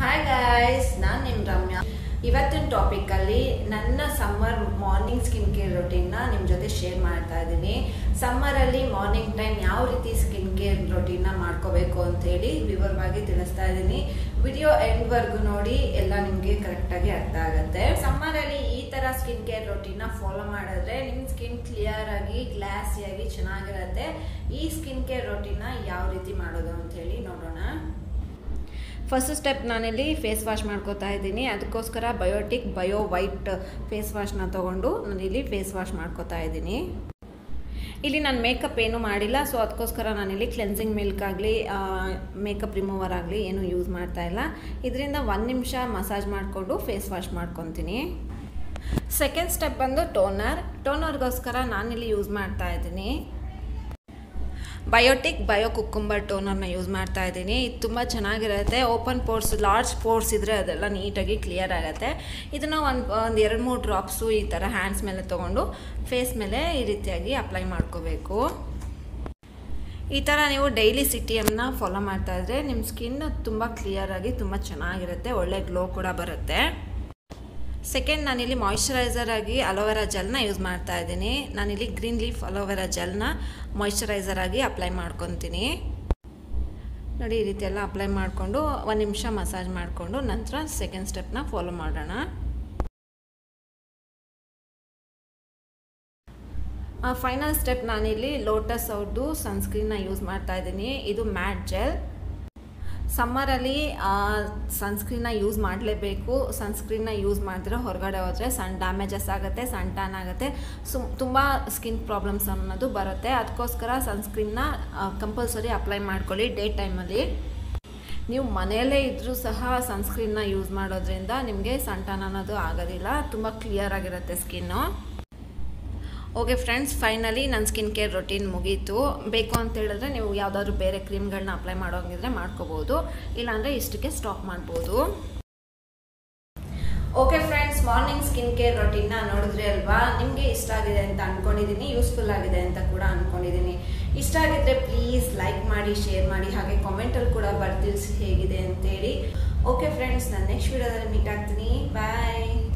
hi guys ನಾನು ನಿಮ್ಮ ರಮ್ಯಾ ಇವತ್ತಿನ ಟಾಪಿಕಲ್ಲಿ ನನ್ನ ಸಮ್ಮರ್ ಮಾರ್ನಿಂಗ್ ಸ್ಕಿನ್ ಕೇರ್ ರೊಟೀನ್ನ ನಿಮ್ಮ ಜೊತೆ ಶೇರ್ ಮಾಡ್ತಾ ಇದ್ದೀನಿ ಸಮ್ಮರಲ್ಲಿ ಮಾರ್ನಿಂಗ್ ಟೈಮ್ ಯಾವ ರೀತಿ ಸ್ಕಿನ್ ಕೇರ್ ರೊಟೀನ್ನ ಮಾಡ್ಕೋಬೇಕು ಅಂತೇಳಿ ವಿವರವಾಗಿ ತಿಳಿಸ್ತಾ ಇದ್ದೀನಿ ವಿಡಿಯೋ ಎಂಡ್ವರೆಗೂ ನೋಡಿ ಎಲ್ಲ ನಿಮಗೆ ಕರೆಕ್ಟಾಗಿ ಅರ್ಥ ಆಗುತ್ತೆ ಸಮ್ಮರಲ್ಲಿ ಈ ಥರ ಸ್ಕಿನ್ ಕೇರ್ ರೊಟೀನ್ನ ಫಾಲೋ ಮಾಡಿದ್ರೆ ನಿಮ್ಮ ಸ್ಕಿನ್ ಕ್ಲಿಯರ್ ಆಗಿ ಗ್ಲಾಸಿಯಾಗಿ ಚೆನ್ನಾಗಿರುತ್ತೆ ಈ ಸ್ಕಿನ್ ಕೇರ್ ರೊಟೀನ್ನ ಯಾವ ರೀತಿ ಮಾಡೋದು ಅಂತೇಳಿ ನೋಡೋಣ ಫಸ್ಟ್ ಸ್ಟೆಪ್ ನಾನಿಲ್ಲಿ ಫೇಸ್ ವಾಶ್ ಮಾಡ್ಕೋತಾ ಇದ್ದೀನಿ ಅದಕ್ಕೋಸ್ಕರ ಬಯೋಟಿಕ್ ಬಯೋ ವೈಟ್ ಫೇಸ್ ವಾಶ್ನ ತೊಗೊಂಡು ನಾನಿಲ್ಲಿ ಫೇಸ್ ವಾಶ್ ಮಾಡ್ಕೋತಾ ಇದ್ದೀನಿ ಇಲ್ಲಿ ನಾನು ಮೇಕಪ್ ಏನೂ ಮಾಡಿಲ್ಲ ಸೊ ಅದಕ್ಕೋಸ್ಕರ ನಾನಿಲ್ಲಿ ಕ್ಲೆನ್ಸಿಂಗ್ ಮಿಲ್ಕ್ ಆಗಲಿ ಮೇಕಪ್ ರಿಮೂವರ್ ಆಗಲಿ ಏನೂ ಯೂಸ್ ಮಾಡ್ತಾ ಇಲ್ಲ ಇದರಿಂದ ಒಂದು ನಿಮಿಷ ಮಸಾಜ್ ಮಾಡಿಕೊಂಡು ಫೇಸ್ ವಾಶ್ ಮಾಡ್ಕೊತೀನಿ ಸೆಕೆಂಡ್ ಸ್ಟೆಪ್ ಬಂದು ಟೋನರ್ ಟೋನರ್ಗೋಸ್ಕರ ನಾನಿಲ್ಲಿ ಯೂಸ್ ಮಾಡ್ತಾ ಇದ್ದೀನಿ ಬಯೋಟಿಕ್ ಬಯೋ ಕುಕ್ಕುಂಬರ್ ಟೋನರ್ನ ಯೂಸ್ ಮಾಡ್ತಾ ಇದ್ದೀನಿ ಇದು ತುಂಬ ಚೆನ್ನಾಗಿರುತ್ತೆ ಓಪನ್ ಪೋರ್ಸ್ ಲಾರ್ಜ್ ಪೋರ್ಸ್ ಇದ್ದರೆ ಅದೆಲ್ಲ ನೀಟಾಗಿ ಕ್ಲಿಯರ್ ಆಗುತ್ತೆ ಇದನ್ನು ಒಂದು ಒಂದು ಎರಡು ಮೂರು ಡ್ರಾಪ್ಸು ಈ ಥರ ಹ್ಯಾಂಡ್ಸ್ ಮೇಲೆ ತೊಗೊಂಡು ಫೇಸ್ ಮೇಲೆ ಈ ರೀತಿಯಾಗಿ ಅಪ್ಲೈ ಮಾಡ್ಕೋಬೇಕು ಈ ಥರ ನೀವು ಡೈಲಿ ಸಿಟಿಯನ್ನು ಫಾಲೋ ಮಾಡ್ತಾ ಇದ್ದರೆ ನಿಮ್ಮ ಸ್ಕಿನ್ ತುಂಬ ಕ್ಲಿಯರಾಗಿ ತುಂಬ ಚೆನ್ನಾಗಿರುತ್ತೆ ಒಳ್ಳೆ ಗ್ಲೋ ಕೂಡ ಬರುತ್ತೆ ಸೆಕೆಂಡ್ ನಾನಿಲ್ಲಿ ಮಾಯಿಶ್ಚರೈಸರ್ ಆಗಿ ಅಲೋವೆರಾ ಜೆಲ್ನ ಯೂಸ್ ಮಾಡ್ತಾ ಇದ್ದೀನಿ ನಾನಿಲ್ಲಿ ಗ್ರೀನ್ ಲೀಫ್ ಅಲೋವೆರಾ ಜೆಲ್ನ ಮಾಯಿಶ್ಚರೈಸರ್ ಆಗಿ ಅಪ್ಲೈ ಮಾಡ್ಕೊತೀನಿ ನೋಡಿ ಈ ರೀತಿ ಎಲ್ಲ ಅಪ್ಲೈ ಮಾಡಿಕೊಂಡು ಒಂದು ನಿಮಿಷ ಮಸಾಜ್ ಮಾಡಿಕೊಂಡು ನಂತರ ಸೆಕೆಂಡ್ ಸ್ಟೆಪ್ನ ಫಾಲೋ ಮಾಡೋಣ ಫೈನಲ್ ಸ್ಟೆಪ್ ನಾನಿಲ್ಲಿ ಲೋಟಸ್ ಅವ್ರದ್ದು ಸನ್ಸ್ಕ್ರೀನ್ನ ಯೂಸ್ ಮಾಡ್ತಾ ಇದ್ದೀನಿ ಇದು ಮ್ಯಾಟ್ ಜೆಲ್ ಸಮ್ಮರಲ್ಲಿ ಸನ್ಸ್ಕ್ರೀನ್ನ ಯೂಸ್ ಮಾಡಲೇಬೇಕು ಸನ್ಸ್ಕ್ರೀನ್ನ ಯೂಸ್ ಮಾಡಿದ್ರೆ ಹೊರಗಡೆ ಹೋದರೆ ಸಣ್ಣ ಡ್ಯಾಮೇಜಸ್ ಆಗುತ್ತೆ ಸಣ್ಣ ಟ್ಯಾನ್ ಆಗುತ್ತೆ ಸುಮ್ ತುಂಬ ಸ್ಕಿನ್ ಪ್ರಾಬ್ಲಮ್ಸ್ ಅನ್ನೋದು ಬರುತ್ತೆ ಅದಕ್ಕೋಸ್ಕರ ಸನ್ಸ್ಕ್ರೀನ್ನ ಕಂಪಲ್ಸರಿ ಅಪ್ಲೈ ಮಾಡ್ಕೊಳ್ಳಿ ಡೇ ಟೈಮಲ್ಲಿ ನೀವು ಮನೆಯಲ್ಲೇ ಇದ್ದರೂ ಸಹ ಸನ್ಸ್ಕ್ರೀನ್ನ ಯೂಸ್ ಮಾಡೋದ್ರಿಂದ ನಿಮಗೆ ಸಣ್ಣ ಟ್ಯಾನ್ ಅನ್ನೋದು ಆಗೋದಿಲ್ಲ ತುಂಬ ಕ್ಲಿಯರ್ ಆಗಿರುತ್ತೆ ಸ್ಕಿನ್ನು ಓಕೆ ಫ್ರೆಂಡ್ಸ್ ಫೈನಲಿ ನನ್ನ ಸ್ಕಿನ್ ಕೇರ್ ರೊಟೀನ್ ಮುಗೀತು ಬೇಕು ಅಂತ ಹೇಳಿದ್ರೆ ನೀವು ಯಾವುದಾದ್ರೂ ಬೇರೆ ಕ್ರೀಮ್ಗಳನ್ನ ಅಪ್ಲೈ ಮಾಡೋಂಗಿದ್ರೆ ಮಾಡ್ಕೋಬೋದು ಇಲ್ಲಾಂದರೆ ಇಷ್ಟಕ್ಕೆ ಸ್ಟಾಪ್ ಮಾಡ್ಬೋದು okay friends morning skin care ರೊಟೀನ್ನ ನೋಡಿದ್ರಿ ಅಲ್ವಾ ನಿಮಗೆ ಇಷ್ಟ ಆಗಿದೆ ಅಂತ ಅಂದ್ಕೊಂಡಿದ್ದೀನಿ ಯೂಸ್ಫುಲ್ ಆಗಿದೆ ಅಂತ ಕೂಡ ಅಂದ್ಕೊಂಡಿದ್ದೀನಿ ಇಷ್ಟ ಆಗಿದ್ರೆ ಪ್ಲೀಸ್ ಲೈಕ್ ಮಾಡಿ ಶೇರ್ ಮಾಡಿ ಹಾಗೆ ಕಾಮೆಂಟಲ್ಲಿ ಕೂಡ ಬರ್ತಿಲ್ಸಿ ಹೇಗಿದೆ ಅಂತೇಳಿ ಓಕೆ ಫ್ರೆಂಡ್ಸ್ ನಾನು ನೆಕ್ಸ್ಟ್ ವಿಡಿಯೋದಲ್ಲಿ ಮೀಟ್ ಆಗ್ತೀನಿ ಬಾಯ್